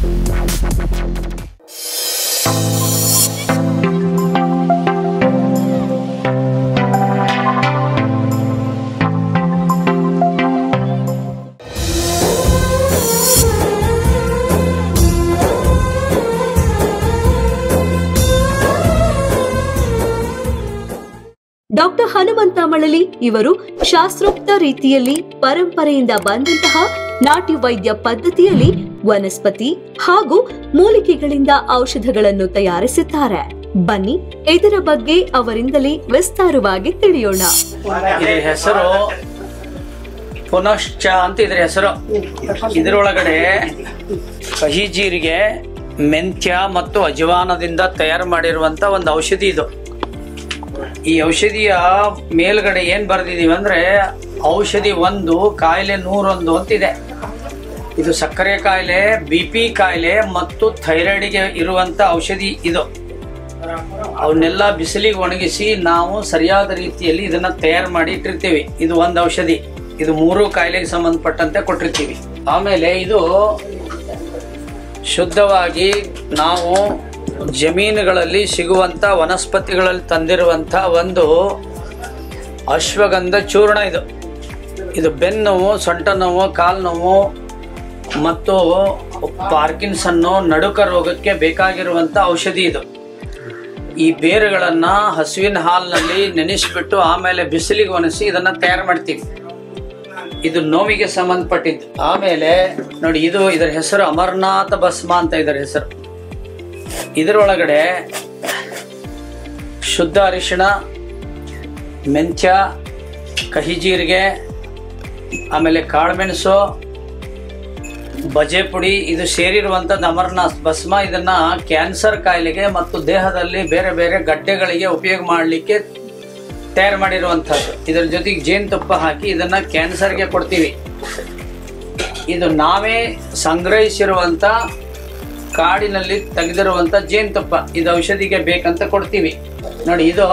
Doctor Hanumantha Malali ಇವರು ಶಾಸ್ತ್ರೋಕ್ತ ರೀತಿಯಲ್ಲಿ ಪರಂಪರೆಯಿಂದ ಬಂದಂತಹ ನಾಟಿ ವೈದ್ಯ ಪದ್ಧತಿಯಲ್ಲಿ ವನಸ್ಪತಿ ಹಾಗೂ ಮೂಲಿಕೆಗಳಿಂದ ಔಷಧಗಳನ್ನು ತಯಾರಿಸಿದ್ದಾರೆ ಬನ್ನಿ ಇದರ ಬಗ್ಗೆ ಅವರಿಂದಲೇ ವಿಸ್ತಾರವಾಗಿ ತಿಳಿಯೋಣ ಇದ್ರ ಹೆಸರು ಪುನಶ್ಚ ಅಂತ ಇದ್ರ ಹೆಸರು ಇದರೊಳಗಡೆ ಕಹಿ ಜೀರಿಗೆ ಮೆಂತ್ಯ ಮತ್ತು ಅಜವಾನದಿಂದ ತಯಾರು ಮಾಡಿರುವಂತ ಒಂದು ಔಷಧಿ ಇದು ಈ ಔಷಧಿಯ ಮೇಲ್ಗಡೆ ಏನ್ ಬರ್ದಿದೀವಿ ಅಂದ್ರೆ ಔಷಧಿ ಒಂದು ಕಾಯಿಲೆ ನೂರೊಂದು ಅಂತಿದೆ ಇದು ಸಕ್ಕರೆ ಕಾಯಿಲೆ ಬಿ ಪಿ ಕಾಯಿಲೆ ಮತ್ತು ಥೈರಾಯ್ಡ್ಗೆ ಇರುವಂತ ಔಷಧಿ ಇದು ಅವನ್ನೆಲ್ಲ ಬಿಸಿಲಿಗೆ ಒಣಗಿಸಿ ನಾವು ಸರಿಯಾದ ರೀತಿಯಲ್ಲಿ ಇದನ್ನ ತಯಾರು ಮಾಡಿ ಇಟ್ಟಿರ್ತೀವಿ ಇದು ಒಂದು ಔಷಧಿ ಇದು ಮೂರು ಕಾಯಿಲೆಗೆ ಸಂಬಂಧಪಟ್ಟಂತೆ ಕೊಟ್ಟಿರ್ತೀವಿ ಆಮೇಲೆ ಇದು ಶುದ್ಧವಾಗಿ ನಾವು ಜಮೀನುಗಳಲ್ಲಿ ಸಿಗುವಂತ ವನಸ್ಪತಿಗಳಲ್ಲಿ ತಂದಿರುವಂತ ಒಂದು ಅಶ್ವಗಂಧ ಚೂರ್ಣ ಇದು ಇದು ಬೆನ್ನು ನೋವು ಸೊಂಟ ನೋವು ಕಾಲು ನೋವು ಮತ್ತು ಪಾರ್ಕಿನ್ಸನ್ನು ನಡುಕ ರೋಗಕ್ಕೆ ಬೇಕಾಗಿರುವಂತ ಔಷಧಿ ಇದು ಈ ಬೇರುಗಳನ್ನ ಹಸುವಿನ ಹಾಲಿನಲ್ಲಿ ನೆನೆಸಿಬಿಟ್ಟು ಆಮೇಲೆ ಬಿಸಿಲಿಗೆ ಒಣಸಿ ಇದನ್ನ ತಯಾರು ಮಾಡ್ತೀವಿ ಇದು ನೋವಿಗೆ ಸಂಬಂಧಪಟ್ಟಿದ್ದು ಆಮೇಲೆ ನೋಡಿ ಇದು ಇದರ ಹೆಸರು ಅಮರನಾಥ ಭಸ್ಮ ಅಂತ ಇದರ ಹೆಸರು ಇದರೊಳಗಡೆ ಶುದ್ಧ ಅರಿಶಿಣ ಮೆಂತ್ಯ ಕಹಿ ಜೀರಿಗೆ ಆಮೇಲೆ ಕಾಳುಮೆಣಸು ಬಜೆ ಪುಡಿ ಇದು ಸೇರಿರುವಂಥದ್ದು ಅಮರನಾಥ್ ಭಸ್ಮ ಇದನ್ನ ಕ್ಯಾನ್ಸರ್ ಕಾಯಿಲೆಗೆ ಮತ್ತು ದೇಹದಲ್ಲಿ ಬೇರೆ ಬೇರೆ ಗಡ್ಡೆಗಳಿಗೆ ಉಪಯೋಗ ಮಾಡಲಿಕ್ಕೆ ತಯಾರು ಮಾಡಿರುವಂಥದ್ದು ಇದರ ಜೊತೆಗೆ ಜೇನುತುಪ್ಪ ಹಾಕಿ ಇದನ್ನ ಕ್ಯಾನ್ಸರ್ಗೆ ಕೊಡ್ತೀವಿ ಇದು ನಾವೇ ಸಂಗ್ರಹಿಸಿರುವಂತ ಕಾಡಿನಲ್ಲಿ ತೆಗೆದಿರುವಂತ ಜೇನುತುಪ್ಪ ಇದು ಔಷಧಿಗೆ ಬೇಕಂತ ಕೊಡ್ತೀವಿ ನೋಡಿ ಇದು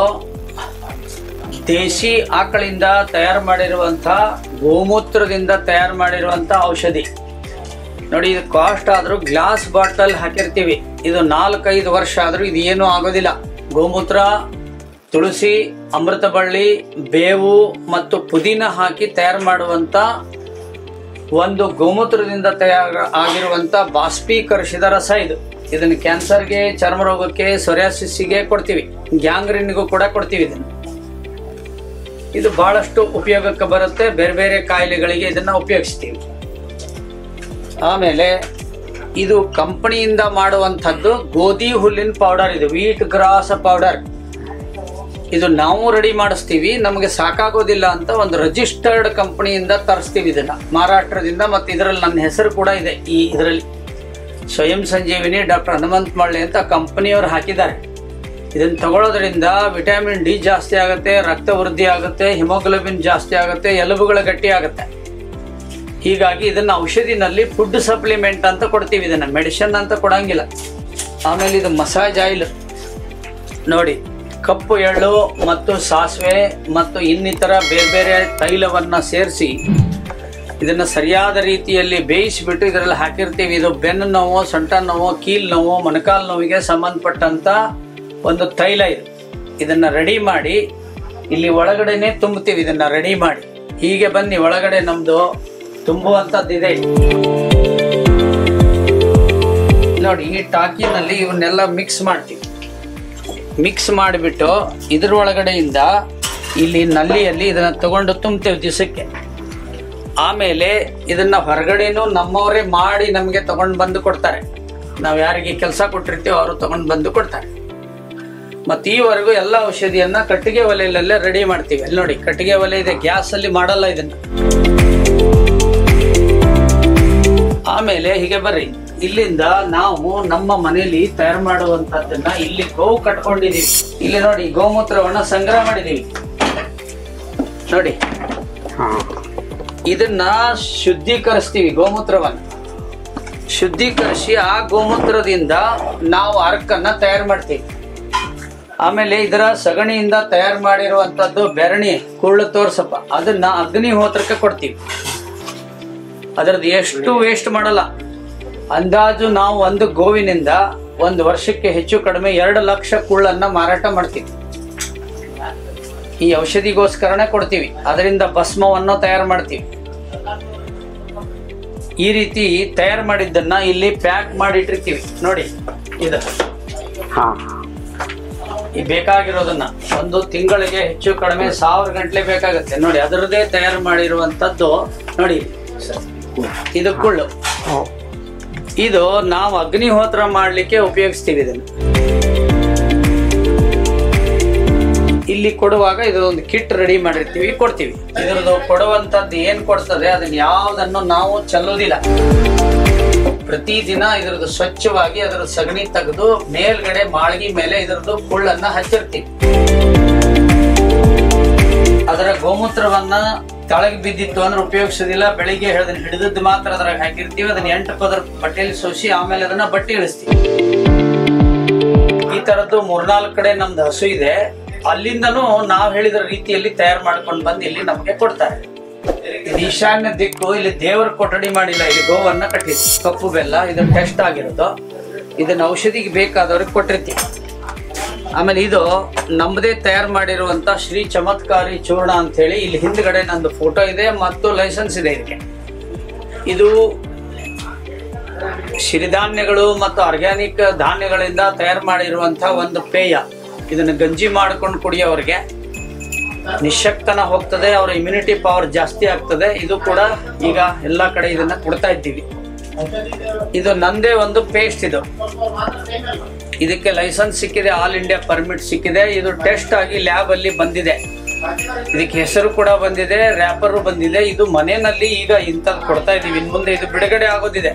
ದೇಶಿ ಆಕಳಿಂದ ತಯಾರು ಮಾಡಿರುವಂತ ಗೋಮೂತ್ರದಿಂದ ತಯಾರು ಮಾಡಿರುವಂತ ಔಷಧಿ ನೋಡಿ ಇದು ಕಾಸ್ಟ್ ಆದ್ರೂ ಗ್ಲಾಸ್ ಬಾಟಲ್ ಹಾಕಿರ್ತೀವಿ ಇದು ನಾಲ್ಕೈದು ವರ್ಷ ಆದ್ರೂ ಇದು ಏನೂ ಆಗೋದಿಲ್ಲ ಗೋಮೂತ್ರ ತುಳಸಿ ಅಮೃತ ಬಳ್ಳಿ ಬೇವು ಮತ್ತು ಪುದೀನ ಹಾಕಿ ತಯಾರು ಮಾಡುವಂತ ಒಂದು ಗೋಮೂತ್ರದಿಂದ ತಯಾರ ಆಗಿರುವಂತ ಬಾಷ್ಪೀಕರಿಸಿದ ರಸ ಇದು ಇದನ್ನು ಕ್ಯಾನ್ಸರ್ಗೆ ಚರ್ಮ ರೋಗಕ್ಕೆ ಸೊರಿಯಾಸಿಸ್ಗೆ ಕೊಡ್ತೀವಿ ಗ್ಯಾಂಗ್ರಿನ್ಗೂ ಕೂಡ ಕೊಡ್ತೀವಿ ಇದನ್ನು ಇದು ಬಹಳಷ್ಟು ಉಪಯೋಗಕ್ಕೆ ಬರುತ್ತೆ ಬೇರೆ ಬೇರೆ ಕಾಯಿಲೆಗಳಿಗೆ ಇದನ್ನ ಉಪಯೋಗಿಸ್ತೀವಿ ಆಮೇಲೆ ಇದು ಕಂಪನಿಯಿಂದ ಮಾಡುವಂಥದ್ದು ಗೋಧಿ ಹುಲ್ಲಿನ ಪೌಡರ್ ಇದು ವೀಟ್ ಗ್ರಾಸ್ ಪೌಡರ್ ಇದು ನಾವು ರೆಡಿ ಮಾಡಿಸ್ತೀವಿ ನಮಗೆ ಸಾಕಾಗೋದಿಲ್ಲ ಅಂತ ಒಂದು ರಿಜಿಸ್ಟರ್ಡ್ ಕಂಪನಿಯಿಂದ ತರಿಸ್ತೀವಿ ಇದನ್ನ ಮಹಾರಾಷ್ಟ್ರದಿಂದ ಮತ್ತು ಇದರಲ್ಲಿ ನನ್ನ ಹೆಸರು ಕೂಡ ಇದೆ ಈ ಇದರಲ್ಲಿ ಸ್ವಯಂ ಸಂಜೀವಿನಿ ಡಾಕ್ಟರ್ ಹನುಮಂತ್ ಮಳ್ಳಿ ಅಂತ ಕಂಪನಿಯವರು ಹಾಕಿದ್ದಾರೆ ಇದನ್ನು ತಗೊಳ್ಳೋದ್ರಿಂದ ವಿಟಮಿನ್ ಡಿ ಜಾಸ್ತಿ ಆಗುತ್ತೆ ರಕ್ತ ವೃದ್ಧಿ ಆಗುತ್ತೆ ಹಿಮೋಗ್ಲೋಬಿನ್ ಜಾಸ್ತಿ ಆಗುತ್ತೆ ಎಲುಬುಗಳ ಗಟ್ಟಿ ಆಗುತ್ತೆ ಹೀಗಾಗಿ ಇದನ್ನ ಔಷಧಿನಲ್ಲಿ ಫುಡ್ ಸಪ್ಲಿಮೆಂಟ್ ಅಂತ ಕೊಡ್ತೀವಿ ಇದನ್ನ ಮೆಡಿಸಿನ್ ಅಂತ ಕೊಡಂಗಿಲ್ಲ ಆಮೇಲೆ ಇದು ಮಸಾಜ್ ಆಯಿಲ್ ನೋಡಿ ಕಪ್ಪು ಎಳ್ಳು ಮತ್ತು ಸಾಸಿವೆ ಮತ್ತು ಇನ್ನಿತರ ಬೇರೆ ಬೇರೆ ತೈಲವನ್ನ ಸೇರಿಸಿ ಇದನ್ನ ಸರಿಯಾದ ರೀತಿಯಲ್ಲಿ ಬೇಯಿಸಿಬಿಟ್ಟು ಇದರಲ್ಲಿ ಹಾಕಿರ್ತೀವಿ ಇದು ಬೆನ್ನು ನೋವು ಸೊಂಟ ನೋವು ಕೀಲ್ ನೋವು ಮೊಣಕಾಲು ನೋವಿಗೆ ಸಂಬಂಧಪಟ್ಟಂತ ಒಂದು ತೈಲ ಇದು ಇದನ್ನ ರೆಡಿ ಮಾಡಿ ಇಲ್ಲಿ ಒಳಗಡೆನೆ ತುಂಬುತ್ತೀವಿ ಇದನ್ನ ರೆಡಿ ಮಾಡಿ ಹೀಗೆ ಬನ್ನಿ ಒಳಗಡೆ ನಮ್ದು ತುಂಬುವಂತದ್ದಿದೆ ನೋಡಿ ಈ ಟಾಕಿನಲ್ಲಿ ಇವನ್ನೆಲ್ಲ ಮಿಕ್ಸ್ ಮಾಡ್ತೀವಿ ಮಿಕ್ಸ್ ಮಾಡಿಬಿಟ್ಟು ಇದ್ರ ಒಳಗಡೆಯಿಂದ ಇಲ್ಲಿ ನಲ್ಲಿಯಲ್ಲಿ ಇದನ್ನ ತಗೊಂಡು ತುಂಬ್ತೇವೆ ದಿವಸಕ್ಕೆ ಆಮೇಲೆ ಇದನ್ನ ಹೊರಗಡೆನೂ ನಮ್ಮವರೇ ಮಾಡಿ ನಮಗೆ ತಗೊಂಡು ಬಂದು ಕೊಡ್ತಾರೆ ನಾವು ಯಾರಿಗೆ ಕೆಲಸ ಕೊಟ್ಟಿರ್ತೀವೋ ಅವರು ತಗೊಂಡು ಬಂದು ಕೊಡ್ತಾರೆ ಮತ್ತು ಈವರೆಗೂ ಎಲ್ಲ ಔಷಧಿಯನ್ನ ಕಟ್ಟಿಗೆ ಒಲೆಯಲ್ಲೇ ರೆಡಿ ಮಾಡ್ತೀವಿ ಅಲ್ಲಿ ನೋಡಿ ಕಟ್ಟಿಗೆ ಒಲೆ ಇದೆ ಗ್ಯಾಸ್ ಅಲ್ಲಿ ಮಾಡಲ್ಲ ಇದನ್ನ ಆಮೇಲೆ ಹೀಗೆ ಬರ್ರಿ ಇಲ್ಲಿಂದ ನಾವು ನಮ್ಮ ಮನೆಯಲ್ಲಿ ತಯಾರು ಮಾಡುವಂತದ್ದನ್ನ ಇಲ್ಲಿ ಗೋವು ಕಟ್ಕೊಂಡಿದೀವಿ ಇಲ್ಲಿ ನೋಡಿ ಗೋಮೂತ್ರವನ್ನ ಸಂಗ್ರಹ ಮಾಡಿದೀವಿ ನೋಡಿ ಇದನ್ನ ಶುದ್ಧೀಕರಿಸ್ತೀವಿ ಗೋಮೂತ್ರವನ್ನ ಶುದ್ಧೀಕರಿಸಿ ಆ ಗೋಮೂತ್ರದಿಂದ ನಾವು ಅರ್ಕನ್ನ ತಯಾರು ಮಾಡ್ತೀವಿ ಆಮೇಲೆ ಇದರ ಸಗಣಿಯಿಂದ ತಯಾರು ಮಾಡಿರುವಂತದ್ದು ಬೆರಣಿ ಕುಳ್ಳು ತೋರ್ಸಪ್ಪ ಅದನ್ನ ಅಗ್ನಿಹೋತ್ರಕ್ಕೆ ಕೊಡ್ತೀವಿ ಅದರದ್ದು ಎಷ್ಟು ವೇಸ್ಟ್ ಮಾಡಲ್ಲ ಅಂದಾಜು ನಾವು ಒಂದು ಗೋವಿನಿಂದ ಒಂದು ವರ್ಷಕ್ಕೆ ಹೆಚ್ಚು ಕಡಿಮೆ ಎರಡು ಲಕ್ಷ ಕುಳ್ಳನ್ನ ಮಾರಾಟ ಮಾಡ್ತೀವಿ ಈ ಔಷಧಿಗೋಸ್ಕರನೇ ಕೊಡ್ತೀವಿ ಅದರಿಂದ ಭಸ್ಮವನ್ನು ತಯಾರು ಮಾಡ್ತೀವಿ ಈ ರೀತಿ ತಯಾರು ಮಾಡಿದ್ದನ್ನ ಇಲ್ಲಿ ಪ್ಯಾಕ್ ಮಾಡಿ ಇಟ್ಟಿರ್ತೀವಿ ನೋಡಿ ಇದು ಹಾ ಈ ಬೇಕಾಗಿರೋದನ್ನ ಒಂದು ತಿಂಗಳಿಗೆ ಹೆಚ್ಚು ಕಡಿಮೆ ಸಾವಿರ ಗಂಟ್ಲೆ ಬೇಕಾಗುತ್ತೆ ನೋಡಿ ಅದರದೇ ತಯಾರು ಮಾಡಿರುವಂತದ್ದು ನೋಡಿ ಇದು ಕುಳ್ಳು ಓ ಇದು ನಾವು ಅಗ್ನಿಹೋತ್ರ ಮಾಡ್ಲಿಕ್ಕೆ ಉಪಯೋಗಿಸ್ತೀವಿ ಇದನ್ನು ಇಲ್ಲಿ ಕೊಡುವಾಗ ಇದು ಒಂದು ಕಿಟ್ ರೆಡಿ ಮಾಡಿರ್ತೀವಿ ಕೊಡ್ತೀವಿ ಇದ್ರದ್ದು ಕೊಡುವಂತದ್ದು ಏನ್ ಕೊಡ್ತದೆ ಅದನ್ನ ಯಾವ್ದನ್ನು ನಾವು ಚೆಲ್ಲೋದಿಲ್ಲ ಪ್ರತಿದಿನ ಇದ್ರದ್ದು ಸ್ವಚ್ಛವಾಗಿ ಅದರ ಸಗಣಿ ತೆಗೆದು ಮೇಲ್ಗಡೆ ಮಾಳ್ಗಿ ಮೇಲೆ ಇದ್ರದ್ದು ಕುಳ್ಳನ್ನ ಹಚ್ಚಿರ್ತೀವಿ ಅದರ ಗೋಮೂತ್ರವನ್ನ ತಳಗ್ ಬಿದ್ದಿತ್ತು ಅಂದ್ರೆ ಉಪಯೋಗಿಸೋದಿಲ್ಲ ಬೆಳಿಗ್ಗೆ ಅದನ್ನ ಹಿಡಿದದ್ದು ಮಾತ್ರ ಅದ್ರಾಗ ಹಾಕಿರ್ತೀವಿ ಅದನ್ನ ಎಂಟು ಪದರ ಬಟ್ಟೆಯಲ್ಲಿ ಸೋಸಿ ಆಮೇಲೆ ಅದನ್ನ ಬಟ್ಟೆ ಇಳಿಸ್ತೀವಿ ಈ ತರದ್ದು ಮೂರ್ನಾಲ್ಕು ಕಡೆ ನಮ್ದು ಹಸು ಇದೆ ಅಲ್ಲಿಂದನೂ ನಾವ್ ಹೇಳಿದ ರೀತಿಯಲ್ಲಿ ತಯಾರು ಮಾಡ್ಕೊಂಡು ಬಂದು ಇಲ್ಲಿ ನಮಗೆ ಕೊಡ್ತಾರೆ ಇದು ಈಶಾನ್ಯ ದಿಕ್ಕು ಇಲ್ಲಿ ದೇವರ ಕೊಠಡಿ ಮಾಡಿಲ್ಲ ಇಲ್ಲಿ ಗೋವನ್ನ ಕಟ್ಟಿದ್ವಿ ಕಪ್ಪು ಬೆಲ್ಲ ಇದು ಟೆಸ್ಟ್ ಆಗಿರೋದು ಇದನ್ನ ಔಷಧಿಗೆ ಬೇಕಾದವ್ರಿಗೆ ಕೊಟ್ಟಿರ್ತೀವಿ ಆಮೇಲೆ ಇದು ನಮ್ಮದೇ ತಯಾರು ಮಾಡಿರುವಂತ ಶ್ರೀ ಚಮತ್ಕಾರಿ ಚೂರ್ಣ ಅಂತ ಹೇಳಿ ಇಲ್ಲಿ ಹಿಂದ್ಗಡೆ ನಂದು ಫೋಟೋ ಇದೆ ಮತ್ತು ಲೈಸೆನ್ಸ್ ಇದೆ ಇದಕ್ಕೆ ಇದು ಸಿರಿಧಾನ್ಯಗಳು ಮತ್ತು ಆರ್ಗ್ಯಾನಿಕ್ ಧಾನ್ಯಗಳಿಂದ ತಯಾರು ಮಾಡಿರುವಂತಹ ಒಂದು ಪೇಯ ಇದನ್ನ ಗಂಜಿ ಮಾಡ್ಕೊಂಡು ಕುಡಿಯೋರಿಗೆ ನಿಶಕ್ತನ ಹೋಗ್ತದೆ ಅವರ ಇಮ್ಯುನಿಟಿ ಪವರ್ ಜಾಸ್ತಿ ಆಗ್ತದೆ ಇದು ಕೂಡ ಈಗ ಎಲ್ಲಾ ಕಡೆ ಇದನ್ನ ಕೊಡ್ತಾ ಇದ್ದೀವಿ ಇದು ನಂದೇ ಒಂದು ಪೇಸ್ಟ್ ಇದು ಇದಕ್ಕೆ ಲೈಸೆನ್ಸ್ ಸಿಕ್ಕಿದೆ ಆಲ್ ಇಂಡಿಯಾ ಪರ್ಮಿಟ್ ಸಿಕ್ಕಿದೆ ಇದು ಟೆಸ್ಟ್ ಆಗಿ ಲ್ಯಾಬ್ ಅಲ್ಲಿ ಬಂದಿದೆ ಇದಕ್ಕೆ ಹೆಸರು ಕೂಡ ಬಂದಿದೆ ರ್ಯಾಪರು ಬಂದಿದೆ ಇದು ಮನೆಯಲ್ಲಿ ಈಗ ಇಂಥದ್ದು ಕೊಡ್ತಾ ಇದೀವಿ ಇನ್ ಮುಂದೆ ಇದು ಬಿಡುಗಡೆ ಆಗೋದಿದೆ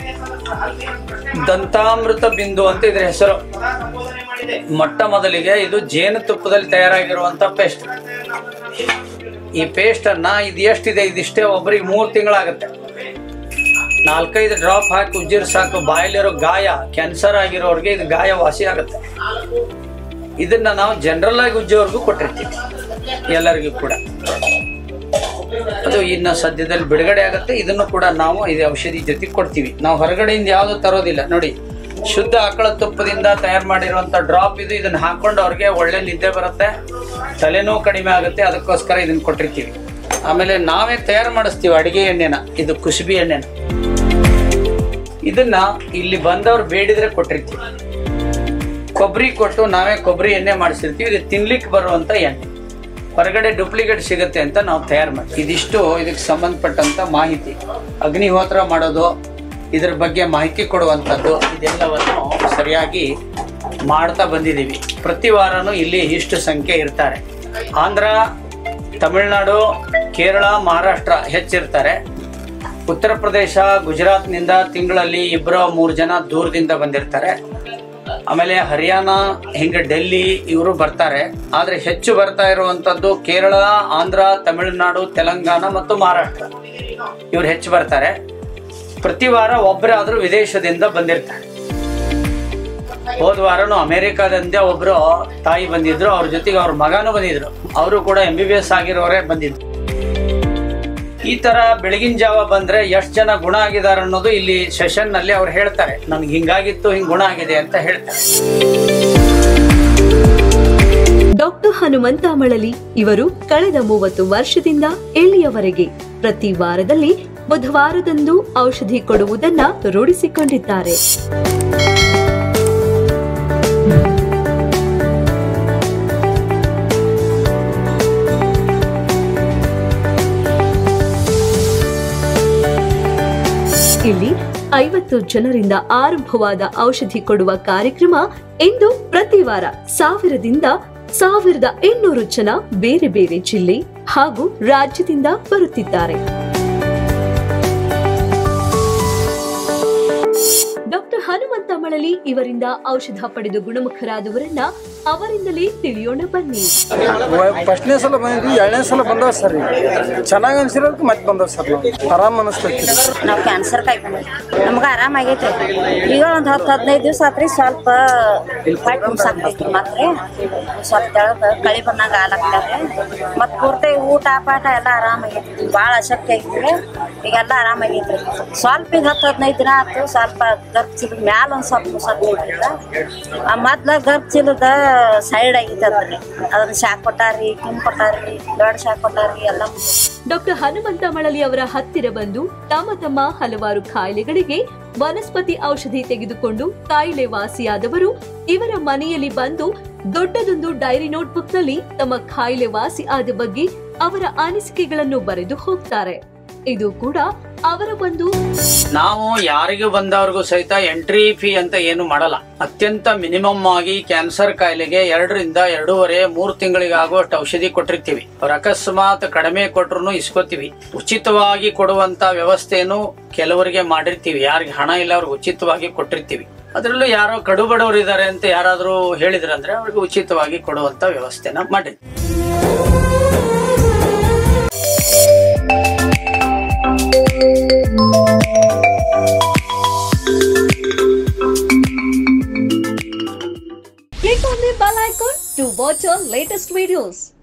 ದಂತಾಮೃತ ಬಿಂದು ಅಂತ ಇದ್ರ ಹೆಸರು ಮೊಟ್ಟ ಮೊದಲಿಗೆ ಇದು ಜೇನುತುಪ್ಪದಲ್ಲಿ ತಯಾರಾಗಿರುವಂತ ಪೇಸ್ಟ್ ಈ ಪೇಸ್ಟ್ ಅನ್ನ ಇದು ಎಷ್ಟಿದೆ ಇದಿಷ್ಟೇ ಒಬ್ಬರಿಗೆ ಮೂರು ತಿಂಗಳಾಗುತ್ತೆ ನಾಲ್ಕೈದು ಡ್ರಾಪ್ ಹಾಕಿ ಉಜ್ಜಿರ್ ಸಾಕು ಬಾಯಲ್ಲಿರೋ ಗಾಯ ಕ್ಯಾನ್ಸರ್ ಆಗಿರೋರ್ಗೆ ಇದು ಗಾಯ ವಾಸಿ ಆಗುತ್ತೆ ಇದನ್ನ ನಾವು ಜನರಲ್ ಆಗಿ ಉಜ್ಜೋರ್ಗೂ ಕೊಟ್ಟಿರ್ತೀವಿ ಎಲ್ಲರಿಗೂ ಕೂಡ ಅದು ಇನ್ನು ಸದ್ಯದಲ್ಲಿ ಬಿಡುಗಡೆ ಆಗುತ್ತೆ ಇದನ್ನು ಕೂಡ ನಾವು ಇದು ಔಷಧಿ ಜೊತೆ ಕೊಡ್ತೀವಿ ನಾವು ಹೊರಗಡೆಯಿಂದ ಯಾವುದು ತರೋದಿಲ್ಲ ನೋಡಿ ಶುದ್ಧ ಆಕಳ ತುಪ್ಪದಿಂದ ತಯಾರು ಮಾಡಿರುವಂತ ಡ್ರಾಪ್ ಇದು ಇದನ್ನ ಹಾಕೊಂಡು ಅವ್ರಿಗೆ ಒಳ್ಳೆ ನಿದ್ದೆ ಬರುತ್ತೆ ತಲೆನೋವು ಕಡಿಮೆ ಆಗುತ್ತೆ ಅದಕ್ಕೋಸ್ಕರ ಇದನ್ನ ಕೊಟ್ಟಿರ್ತೀವಿ ಆಮೇಲೆ ನಾವೇ ತಯಾರು ಮಾಡಿಸ್ತೀವಿ ಅಡಿಗೆ ಎಣ್ಣೆನ ಇದು ಕುಸುಬಿ ಎಣ್ಣೆನ ಇದನ್ನ ಇಲ್ಲಿ ಬಂದವ್ರು ಬೇಡಿದ್ರೆ ಕೊಟ್ಟಿರ್ತೀವಿ ಕೊಬ್ಬರಿ ಕೊಟ್ಟು ನಾವೇ ಕೊಬ್ಬರಿ ಎಣ್ಣೆ ಮಾಡಿಸಿರ್ತೀವಿ ಇದು ತಿನ್ಲಿಕ್ಕೆ ಬರುವಂತ ಎಣ್ಣೆ ಹೊರಗಡೆ ಡೂಪ್ಲಿಕೇಟ್ ಸಿಗುತ್ತೆ ಅಂತ ನಾವು ತಯಾರು ಮಾಡ್ತೀವಿ ಇದಿಷ್ಟು ಇದಕ್ಕೆ ಸಂಬಂಧಪಟ್ಟಂತ ಮಾಹಿತಿ ಅಗ್ನಿಹೋತ್ರ ಮಾಡೋದು ಇದ್ರ ಬಗ್ಗೆ ಮಾಹಿತಿ ಕೊಡುವಂಥದ್ದು ಇದೆಲ್ಲವನ್ನು ಸರಿಯಾಗಿ ಮಾಡ್ತಾ ಬಂದಿದ್ದೀವಿ ಪ್ರತಿ ವಾರನೂ ಇಲ್ಲಿ ಇಷ್ಟು ಸಂಖ್ಯೆ ಇರ್ತಾರೆ ಆಂಧ್ರ ತಮಿಳುನಾಡು ಕೇರಳ ಮಹಾರಾಷ್ಟ್ರ ಹೆಚ್ಚಿರ್ತಾರೆ ಉತ್ತರ ಪ್ರದೇಶ ಗುಜರಾತ್ನಿಂದ ತಿಂಗಳಲ್ಲಿ ಇಬ್ಬರು ಮೂರು ಜನ ದೂರದಿಂದ ಬಂದಿರ್ತಾರೆ ಆಮೇಲೆ ಹರಿಯಾಣ ಹಿಂಗೆ ಡೆಲ್ಲಿ ಇವರು ಬರ್ತಾರೆ ಆದ್ರೆ ಹೆಚ್ಚು ಬರ್ತಾ ಇರುವಂತದ್ದು ಕೇರಳ ಆಂಧ್ರ ತಮಿಳುನಾಡು ತೆಲಂಗಾಣ ಮತ್ತು ಮಹಾರಾಷ್ಟ್ರ ಇವ್ರು ಹೆಚ್ಚು ಬರ್ತಾರೆ ಪ್ರತಿ ವಾರ ಒಬ್ಬರಾದ್ರೂ ವಿದೇಶದಿಂದ ಬಂದಿರ್ತಾರೆ ಹೋದ ವಾರನು ಅಮೆರಿಕಾದಿಂದ ಒಬ್ರು ತಾಯಿ ಬಂದಿದ್ರು ಅವ್ರ ಜೊತೆಗೆ ಅವ್ರ ಮಗನೂ ಬಂದಿದ್ರು ಅವರು ಕೂಡ ಎಂ ಬಿ ಬಿ ಎಸ್ ಆಗಿರೋರೇ ಬಂದಿದ್ರು ಈ ತರ ಬೆಳಗಿನ ಜಾವ ಬಂದ್ರೆ ಎಷ್ಟು ಜನ ಗುಣ ಆಗಿದ್ದಾರೆ ಅನ್ನೋದು ಇಲ್ಲಿ ಸೆಷನ್ ನಲ್ಲಿ ಅವ್ರು ಹೇಳ್ತಾರೆ ನನ್ಗೆ ಹಿಂಗಾಗಿತ್ತು ಹಿಂಗ್ ಗುಣ ಆಗಿದೆ ಅಂತ ಹೇಳ್ತಾರೆ ಡಾಕ್ಟರ್ ಹನುಮಂತ ಮಳಲಿ ಇವರು ಕಳೆದ ಮೂವತ್ತು ವರ್ಷದಿಂದ ಇಲ್ಲಿಯವರೆಗೆ ಪ್ರತಿ ವಾರದಲ್ಲಿ ಬುಧವಾರದಂದು ಔಷಧಿ ಕೊಡುವುದನ್ನ ರೂಢಿಸಿಕೊಂಡಿದ್ದಾರೆ ಇಲ್ಲಿ ಐವತ್ತು ಜನರಿಂದ ಆರಂಭವಾದ ಔಷಧಿ ಕೊಡುವ ಕಾರ್ಯಕ್ರಮ ಇಂದು ಪ್ರತಿ ವಾರ ಸಾವಿರದಿಂದ ಸಾವಿರದ ಇನ್ನೂರು ಜನ ಬೇರೆ ಬೇರೆ ಜಿಲ್ಲೆ ಹಾಗೂ ರಾಜ್ಯದಿಂದ ಬರುತ್ತಿದ್ದಾರೆ ಡಾಕ್ಟರ್ ಹನುಮಂತ ಮಳಲಿ ಇವರಿಂದ ಔಷಧ ಪಡೆದು ಗುಣಮುಖರಾದವರನ್ನ ಅವರಿಂದಲೇ ತಿಳಿಯೋಣ ಬನ್ನಿ ಫಸ್ಟ್ನೇ ಸಲ ಬಂದಿದ್ವಿ ಎರಡನೇ ಸಲ ಬಂದವ ಸರ್ ಚೆನ್ನಾಗಿ ಅನ್ಸಿರೋದಕ್ಕೆ ಮತ್ತೆ ಬಂದವ ಸರ್ ನಾವು ಆರಾಮ್ ಅನಿಸ್ತೈತಿ ನಾವು ಕ್ಯಾನ್ಸರ್ ಕಾಯಿ ಬಂದೈತಿ ನಮ್ಗೆ ಆರಾಮಾಗೈತ್ರಿ ಈಗ ಒಂದು ಹತ್ತು ಹದಿನೈದು ದಿವಸ ಆತ್ರಿ ಸ್ವಲ್ಪ ಹೊಟ್ಟೆ ಮುಸಾಕ್ತೈತಿ ಮಾತ್ರಿ ಸ್ವಲ್ಪ ತೆಳಗ ಕಳಿ ಬಂದಂಗ ಹಾಲಾಗ್ತಾವ್ರಿ ಮತ್ತು ಪೂರ್ತಿ ಊಟ ಪಾಠ ಎಲ್ಲ ಆರಾಮಾಗೈತಿ ಭಾಳ ಅಶಕ್ತಿ ಐತ್ರಿ ಈಗೆಲ್ಲ ಆರಾಮಾಗೈತ್ರಿ ಸ್ವಲ್ಪ ಈಗ ಹತ್ತು ಹದಿನೈದು ದಿನ ಆಯ್ತು ಸ್ವಲ್ಪ ಗರ್ಭ ಚೀಲದ ಮ್ಯಾಲ ಒಂದು ಸ್ವಲ್ಪ ಮುಸಾಕ್ತೈತಿ ಆ ಮೊದ್ಲ ಗರ್ಭ ಚೀಲದ ಸೈಡ್ ಆಗೈತದ್ರಿ ಅದನ್ನ ಶಾಕ್ ಕೊಟ್ಟಾರಿ ಕಿಮ್ ಕೊಟ್ಟಾರಿ ದೊಡ್ಡ ಶಾಕ್ ಕೊಟ್ಟಾರಿ ಎಲ್ಲ ಡಾಕ್ಟರ್ ಹನುಮಂತ ಮಳಲಿ ಅವರ ಹತ್ತಿರ ಬಂದು ತಮ್ಮ ತಮ್ಮ ಹಲವಾರು ಕಾಯಿಲೆಗಳಿಗೆ ವನಸ್ಪತಿ ಔಷಧಿ ತೆಗೆದುಕೊಂಡು ಕಾಯಿಲೆ ವಾಸಿಯಾದವರು ಇವರ ಮನೆಯಲ್ಲಿ ಬಂದು ದೊಡ್ಡದೊಂದು ಡೈರಿ ನೋಟ್ಬುಕ್ನಲ್ಲಿ ತಮ್ಮ ಕಾಯಿಲೆ ವಾಸಿ ಆದ ಬಗ್ಗೆ ಅವರ ಅನಿಸಿಕೆಗಳನ್ನು ಬರೆದು ಹೋಗ್ತಾರೆ ಇದು ಕೂಡ ಅವರ ಒಂದು ನಾವು ಯಾರಿಗೂ ಬಂದವ್ರಿಗೂ ಸಹಿತ ಎಂಟ್ರಿ ಫೀ ಅಂತ ಏನು ಮಾಡಲ್ಲ ಅತ್ಯಂತ ಮಿನಿಮಮ್ ಆಗಿ ಕ್ಯಾನ್ಸರ್ ಕಾಯಿಲೆಗೆ ಎರಡರಿಂದ ಎರಡೂವರೆ ಮೂರು ತಿಂಗಳಿಗೆ ಆಗುವಷ್ಟು ಔಷಧಿ ಕೊಟ್ಟಿರ್ತೀವಿ ಅವ್ರ ಅಕಸ್ಮಾತ್ ಕಡಿಮೆ ಕೊಟ್ರು ಇಸ್ಕೋತೀವಿ ಉಚಿತವಾಗಿ ಕೊಡುವಂತ ವ್ಯವಸ್ಥೆಯನ್ನು ಕೆಲವರಿಗೆ ಮಾಡಿರ್ತೀವಿ ಯಾರಿಗೆ ಹಣ ಇಲ್ಲ ಅವ್ರಿಗೆ ಉಚಿತವಾಗಿ ಕೊಟ್ಟಿರ್ತೀವಿ ಅದರಲ್ಲೂ ಯಾರೋ ಕಡು ಬಡವರು ಇದ್ದಾರೆ ಅಂತ ಯಾರಾದ್ರೂ ಹೇಳಿದ್ರಂದ್ರೆ ಅವ್ರಿಗೆ ಉಚಿತವಾಗಿ ಕೊಡುವಂತ ವ್ಯವಸ್ಥೆನ ಮಾಡಿರ್ತೀವಿ Click on the bell icon to watch our latest videos.